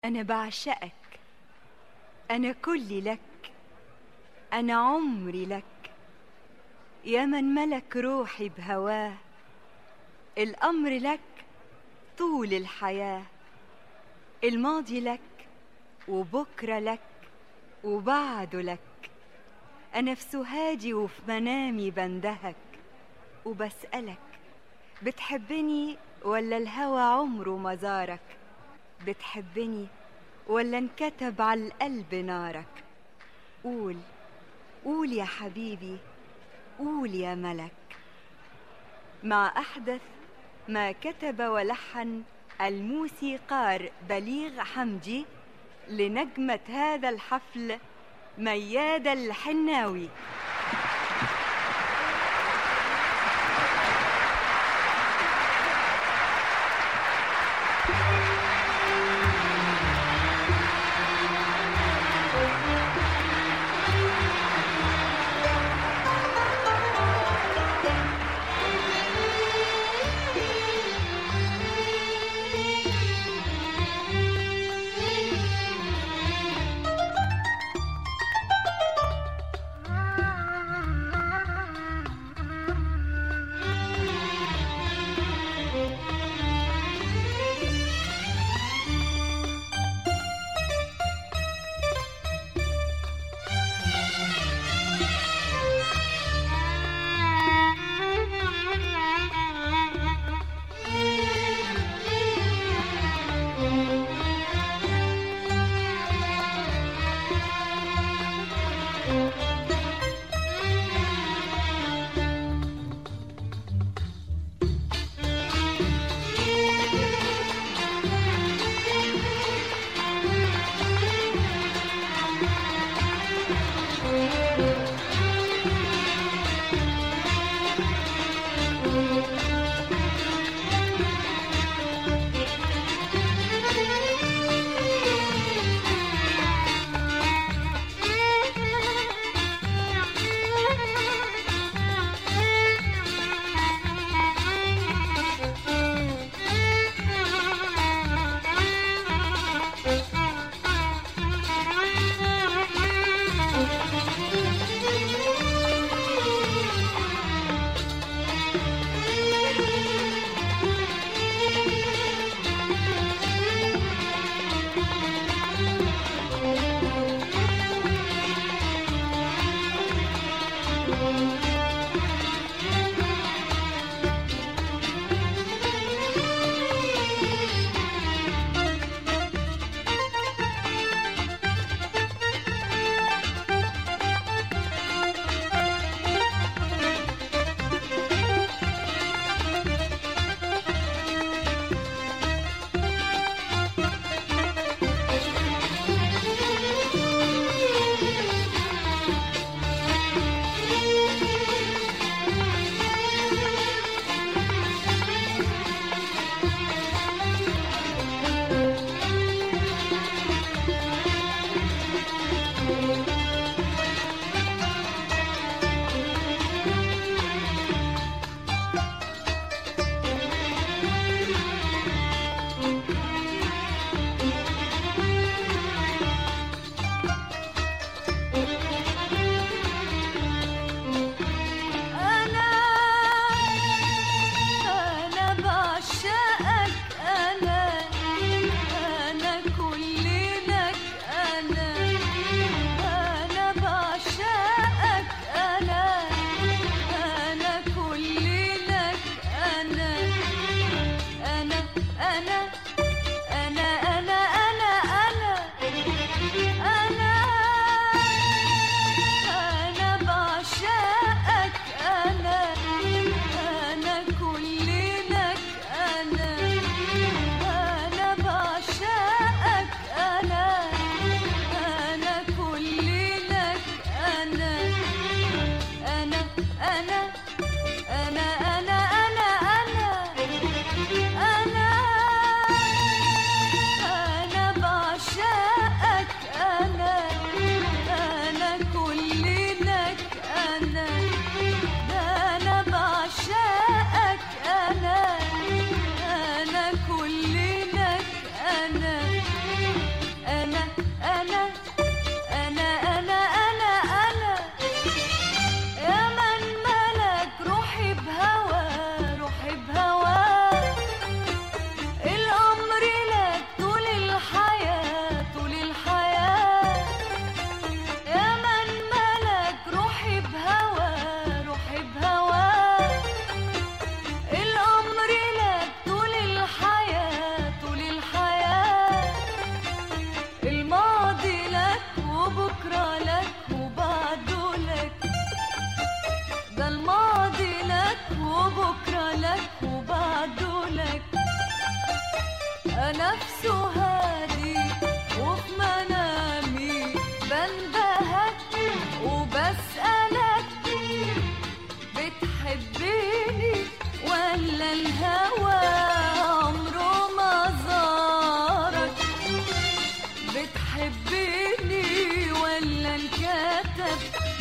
أنا بعشقك أنا كلي لك أنا عمري لك يا من ملك روحي بهواه الأمر لك طول الحياة الماضي لك وبكرة لك وبعده لك أنا في سهادي وفي منامي بندهك وبسألك بتحبني ولا الهوى عمره ما زارك بتحبني ولا انكتب على القلب نارك قول قول يا حبيبي قول يا ملك مع أحدث ما كتب ولحن الموسيقار بليغ حمدي لنجمة هذا الحفل ميادة الحناوي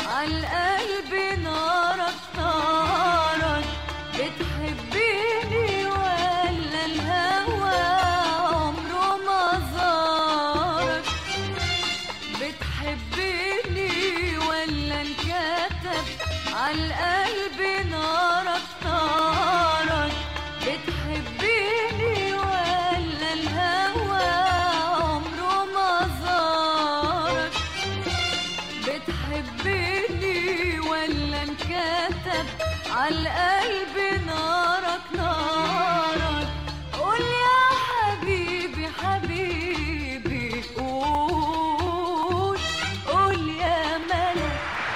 عالقلب نارك نارك بتحبيني ولا الهوى عمره ما زارك بتحبيني ولا انكتب عالقلب نارك نارك بتحبيني ولا الهوى عمره ما زارك بتحبني ولا انكتب عالقلب نارك نارك قول يا حبيبي حبيبي قول قول يا ملك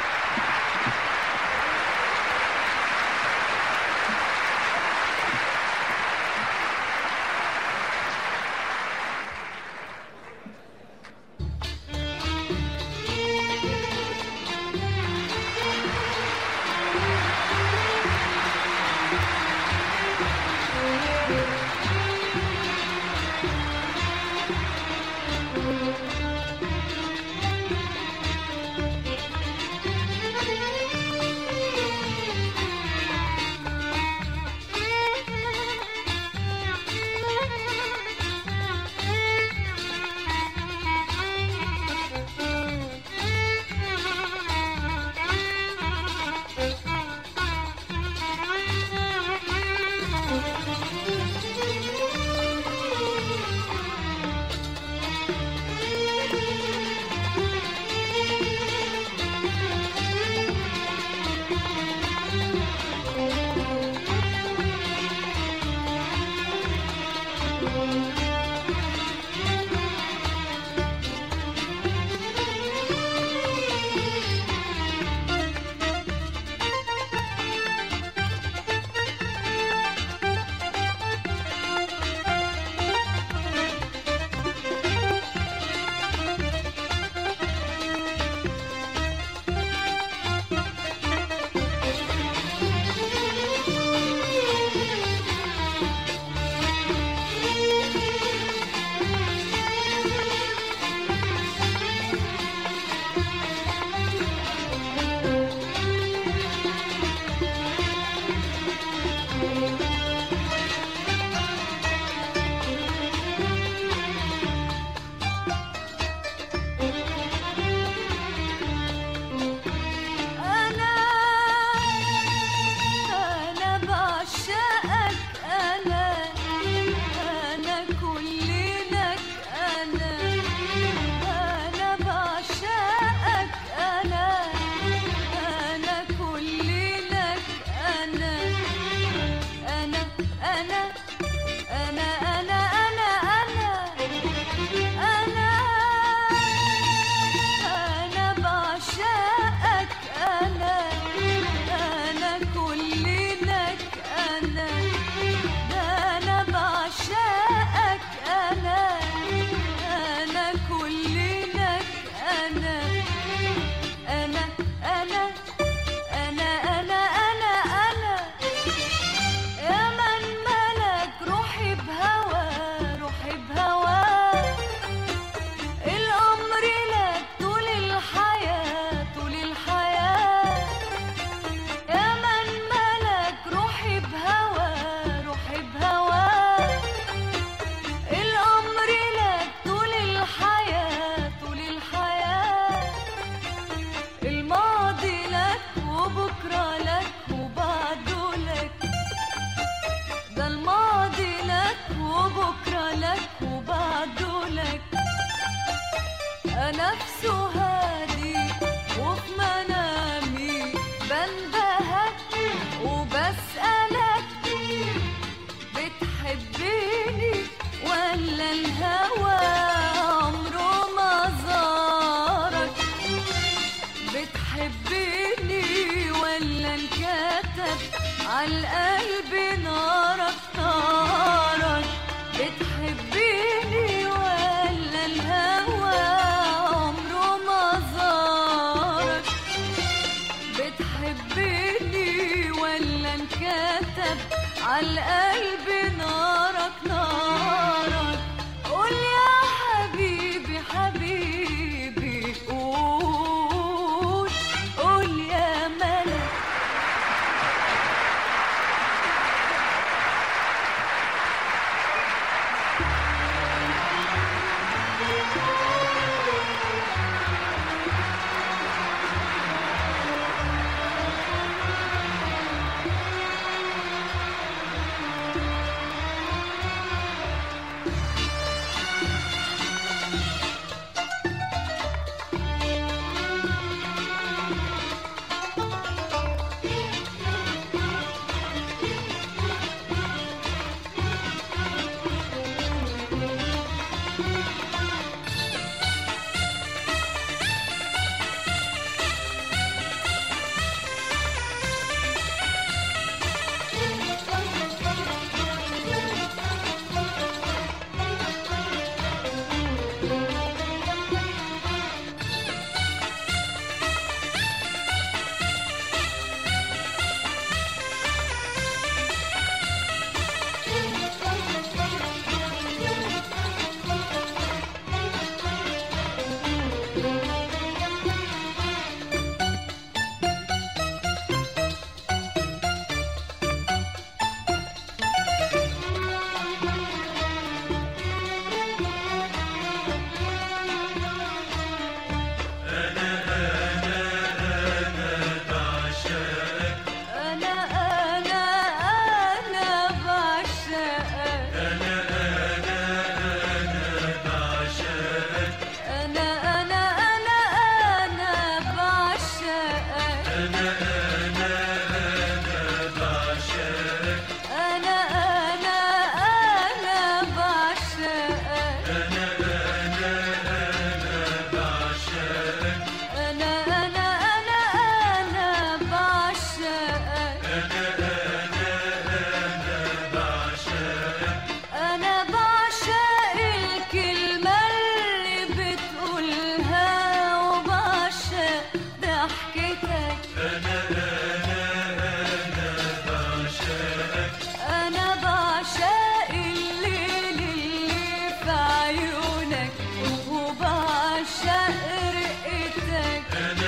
أنا أنا بعشقك أنا أنا كل لك أنا أنا بعشقك أنا أنا كل لك أنا أنا أنا أنا أنا أنا أنا أنا أنا بعشقك أنا أنا كل لك أنا ده أنا بعشقك أنا أنا كل لك أنا أنا أنا أنا أنا أنا أنا يا من ملك روحي بهوى روحي بهوى الأمر لك طول الحياة طول الحياة يا من ملك روحي بهوى روحي بهوى الأمر لك طول الحياة طول الحياة الماضي لك وبكرة لك وبعده لك ده الماضي لك وبكرة لك وبعده لك نفسه هادي وفي منامي بنبهك وبسألك بتحبيني ولا الهوى عمره ما زارك بتحبيني ولا انكتب عالقلب نارك نارك بتحبيني ولا الهوى عمره ما زارك بتحبني ولا انكتب عالقلب نارك نارك قول يا حبيبي حبيبي قول قول أنا أنا أنا بعشقك أنا أنا أنا أنا بعشقك أنا أنا أنا بعشقك أنا أنا أنا أنا بعشقك أنا بعشق الكلمة اللي بتقولها وبعشق ضحكتك أنا بعشق الليل اللي في عيونك وبعشق رقتك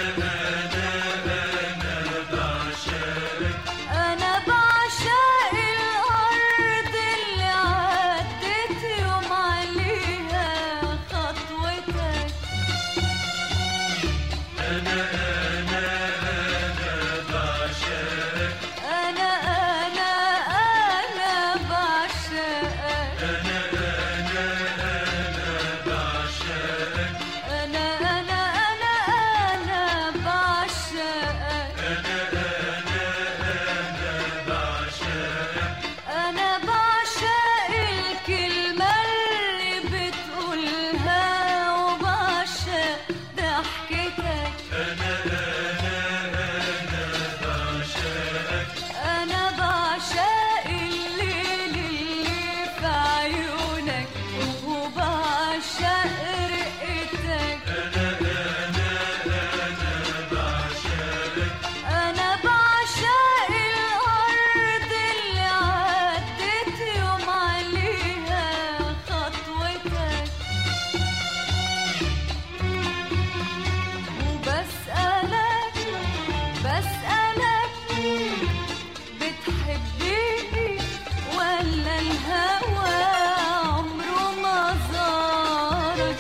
أنا بعشق الأرض اللي عدت يوم عليها خطوتك أنا أنا أنا بعشقك أنا أنا أنا أنا بعشقك أنا بعشق الكلمة اللي بتقولها وبعشق ضحكتك أنا بعشق الليل اللي في عيونك وبعشق رقتك أنا بعشق الأرض اللي عدت يوم عليها خطوتك وبسألك بسألك بتحبيني ولا الهوى عمره ما زارك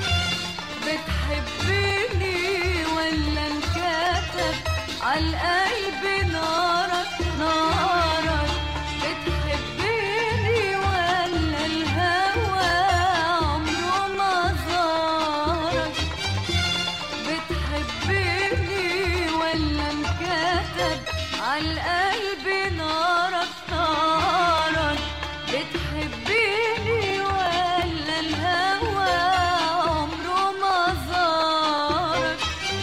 بتحبيني ولا انكتب عالقلب نارك نارك بتحبيني ولا الهوى عمره ما زارك بتحبيني ولا انكتب عالقلب نارك نارك بتحبيني ولا الهوى عمره ما زارك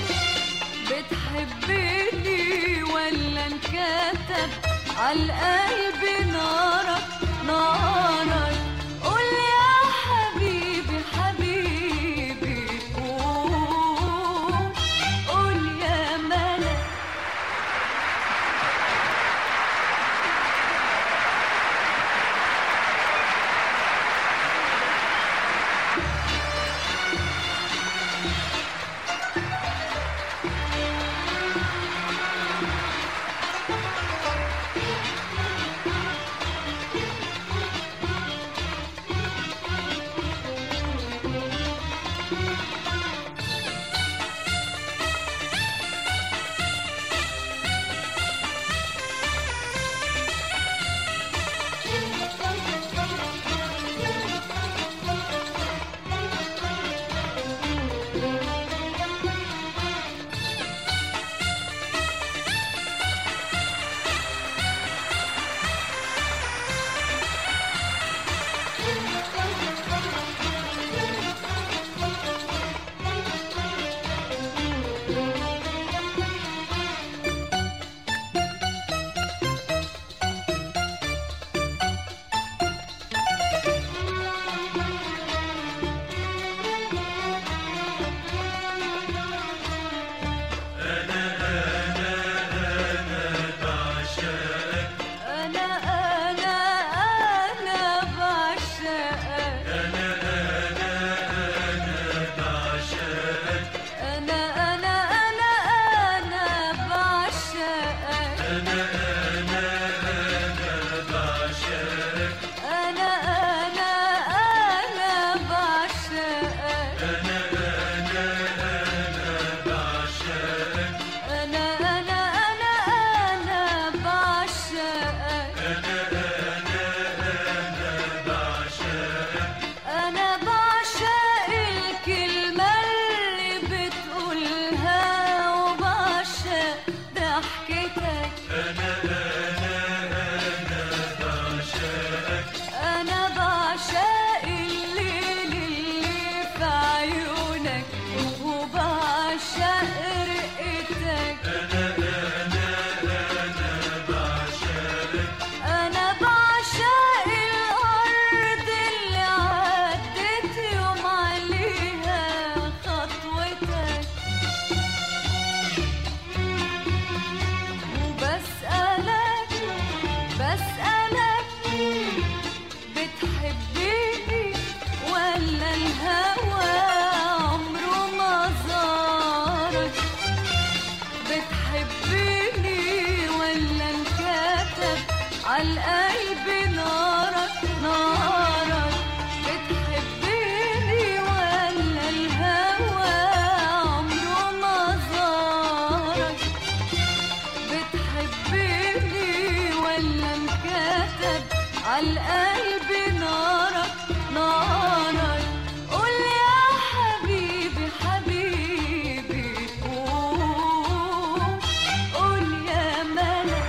بتحبيني ولا انكتب عالقلب نارك نارك قول يا حبيبي حبيبي قول قول يا ملك أنا أنا أنا أنا بعشقك أنا بعشق الكلمة اللي بتقولها وبعشق ضحكتك أنا بعشق الليل اللي في عيونك وبعشق رقتك أنا بعشق الأرض اللي عدت يوم عليها خطوتك وبسألك بسألك بتحبيني ولا الهوى عمره ما زارك بتحبيني ولا انكتب عالقلب نارك نارك بتحبيني ولا الهوى عمره ما زارك بتحبيني ولا انكتب عالقلب نارك نارك قول يا حبيبي حبيبي قول قول يا ملك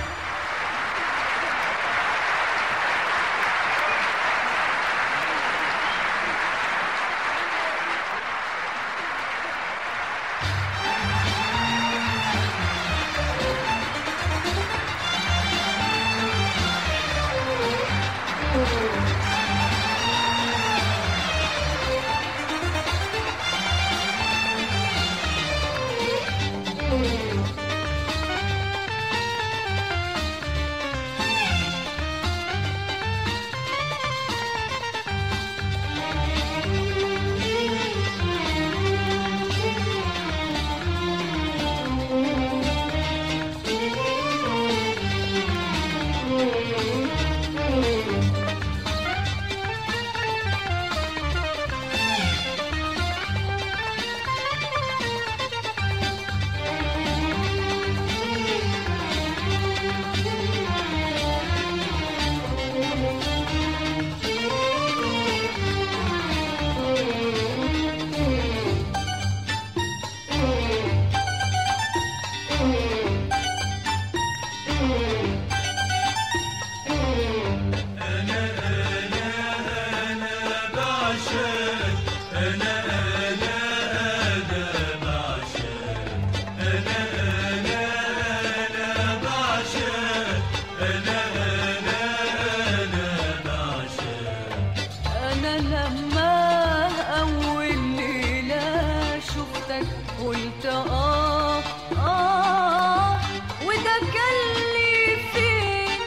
أنا لما أول ليلة شفتك قلت آه آه وده كان لي فين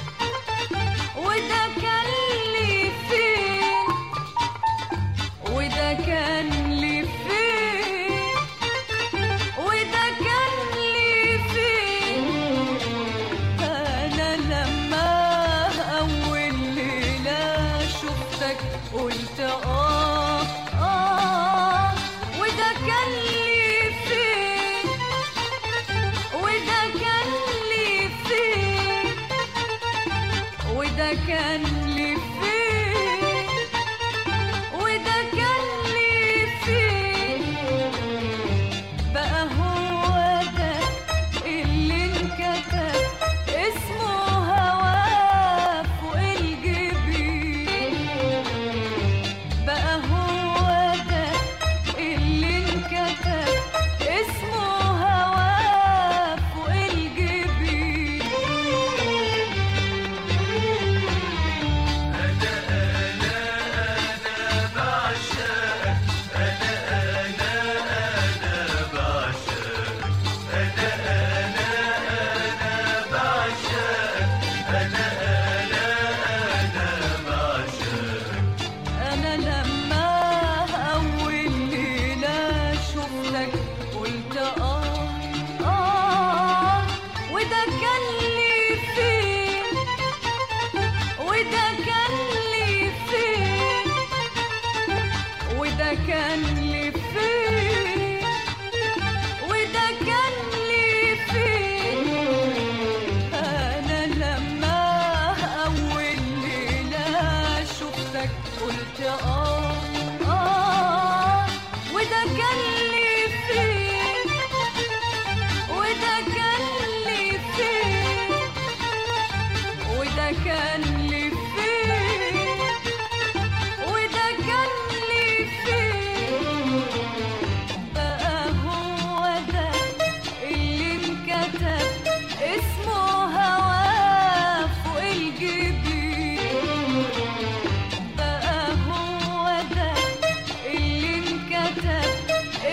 وده كان لي فين وده كان لي فين وده كان لي فين أنا لما أول ليلة شفتك قلت آه آه وده كان لي فين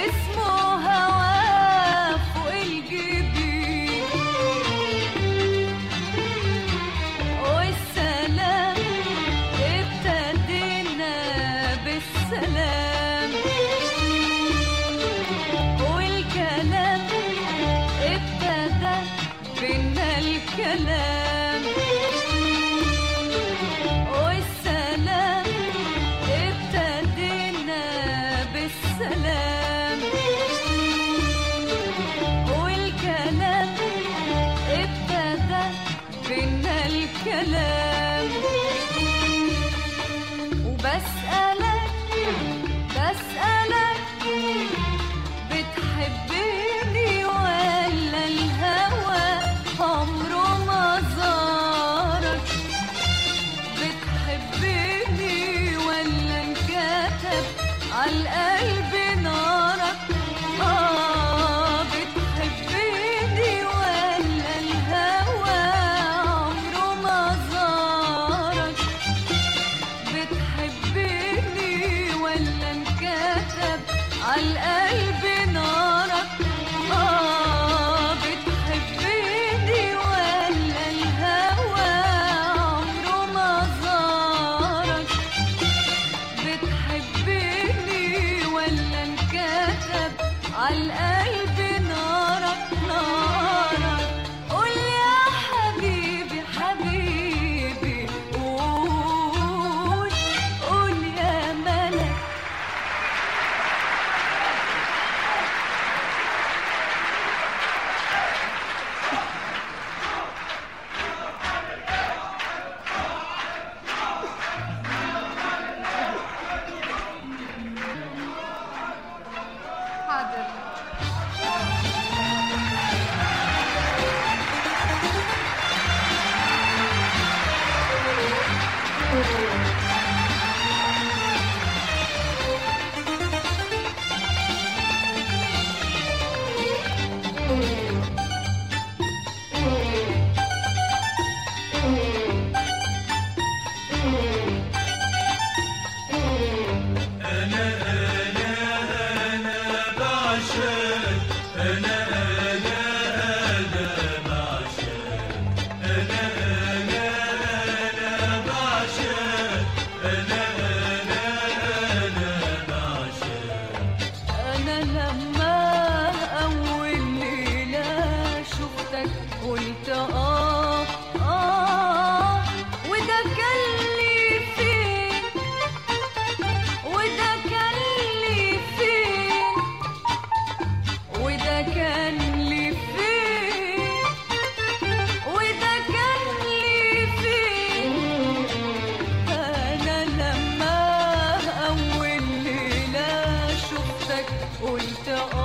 اسمه هوا فوق الجبين والسلام ابتدينا بالسلام والكلام ابتدى بينا الكلام والسلام ابتدينا بالسلام والكلام ابتدى بينا الكلام وبسألك بسألك بتحبني ولا الهوى عمره ما زارك بتحبني ولا انكتب عالقلب نارك آه بتحبني ولا الهوى عمره ما زارك بتحبني ولا انكتب عالقلب نارك آه بتحبني ولا الهوى عمره ما زارك بتحبني ولا انكتب عالقلب نارك نارك قول يا حبيبي حبيبي قول قول يا ملك حاضر أنا لما أول ليلة شفتك قلت آه آه وده كان لي فين وده كان لي فين وده كان لي فين وده كان لي فين أنا لما أول ليلة شفتك قلت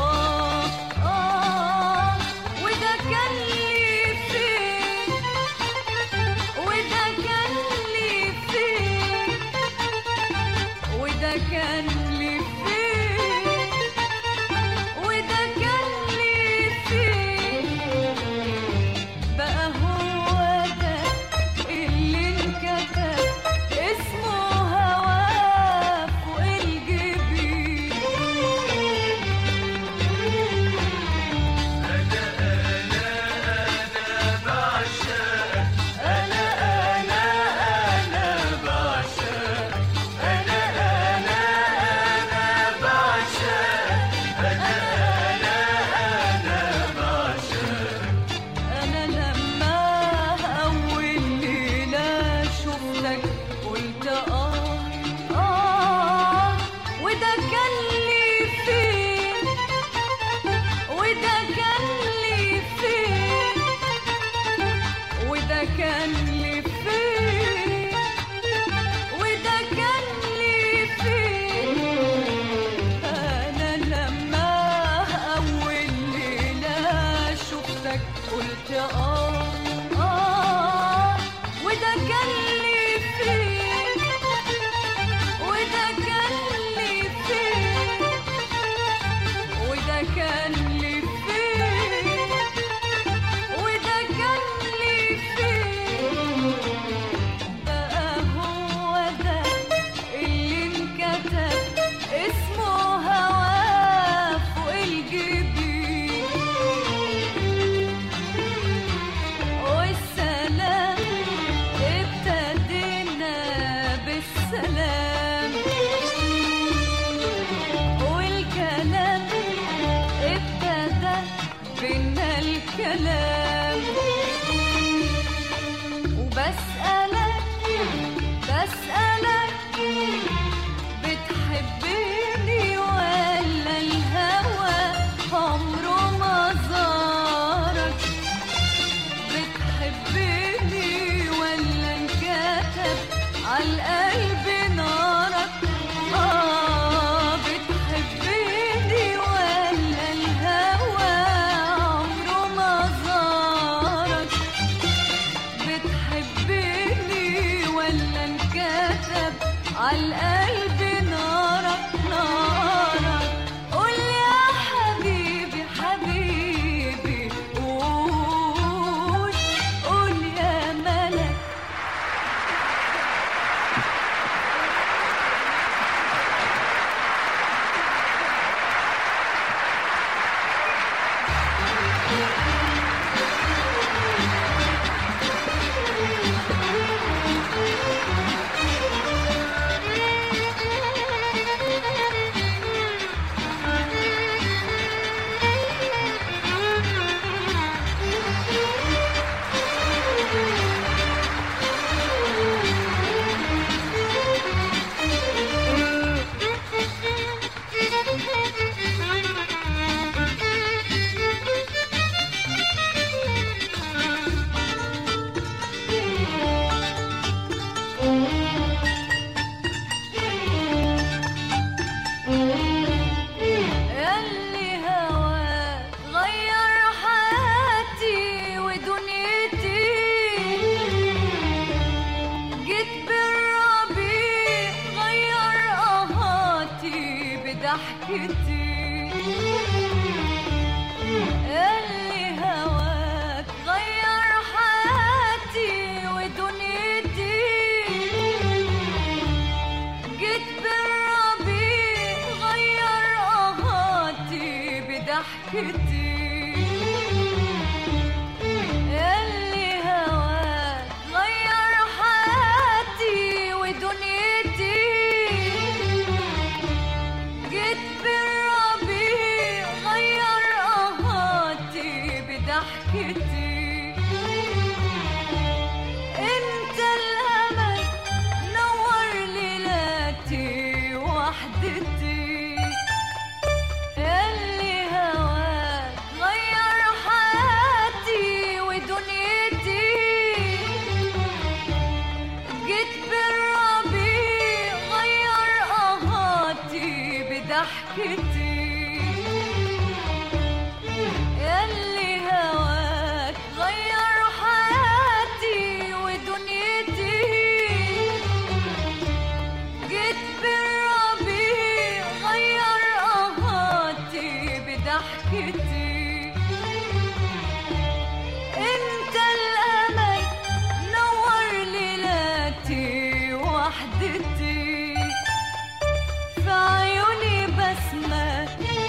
اللي هواك غير حياتي ودنيتي جيت بالربيع غير قهاتي بضحكتي اللي هواك غير حياتي ودنيتي جيت بالربيع غير قهاتي بضحكتي انت الامل نور ليلاتي وحدتي اللي هواك غير حياتي ودنيتي جيت بالربيع غير قهاتي بضحكتي اللي هواك غير حياتي ودنيتي جيت بالربيع غير قهاتي بضحكتي انت الامل نور ليلاتي وحدتي في عيوني بسمة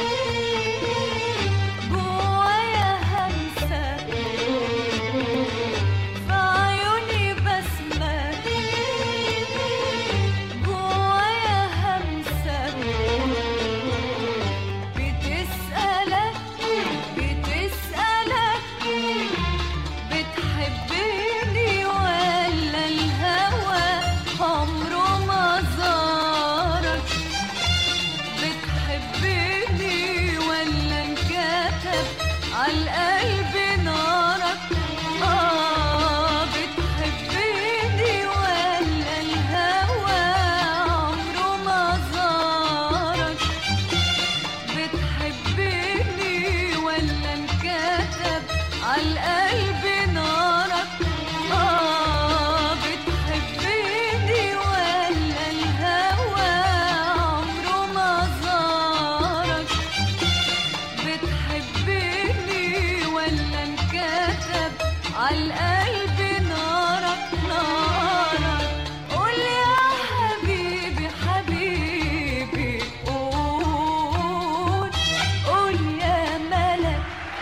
جوايا همسة في عيوني بسمة جوايا همسة بتسألك بتسألك بتحبني ولا الهوى عمره ما زارك بتحبني ولا انكتب عالقلب نارك آه بتحبني ولا الهوى عمره ما زارك بتحبني ولا انكتب عالقلب نارك آه بتحبني ولا الهوى عمره ما زارك بتحبني ولا انكتب عالقلب نارك نارك قول يا حبيبي حبيبي قول قول يا ملك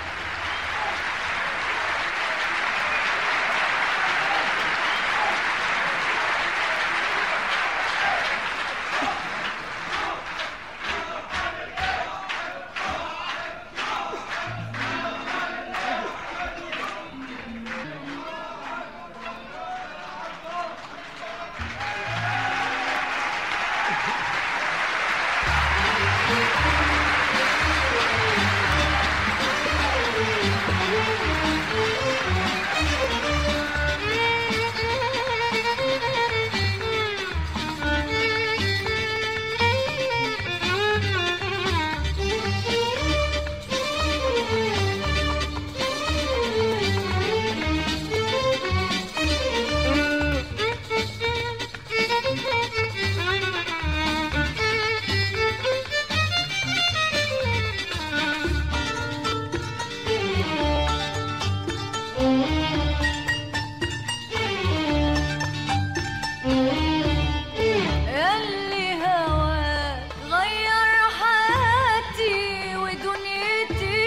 اللي هواك غير حياتي ودنيتي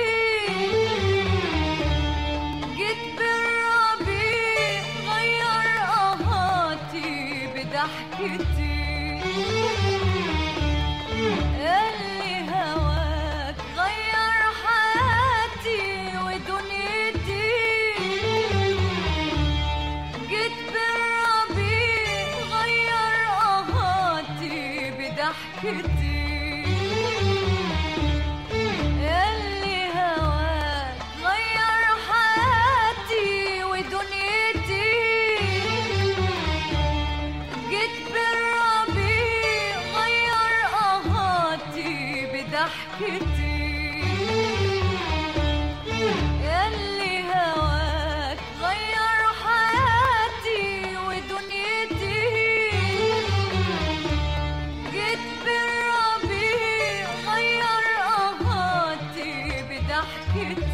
جيت بالربيع غير قهاتي بضحكتي اللي هواك غير حياتي ودنيتي جيت بالربيع غير قهاتي بضحكتي اللي هواك غير حياتي ودنيتي جيت بالربيع غير قهاتي بضحكتي اللي هواك غير حياتي ودنيتي جيت بالربيع غير سكت